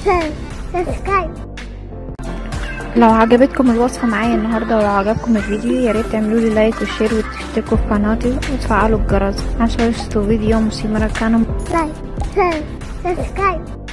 شير سبسكرايب لو عجبتكم الوصفة معايا النهاردة ولو عجبكم الفيديو ياريت تعملوا لي لايك وشير وتشتركوا في قناتي وتفعلوا الجرس عشان يوصلوا فيديو مسيو مركانو لايك شير سبسكرايب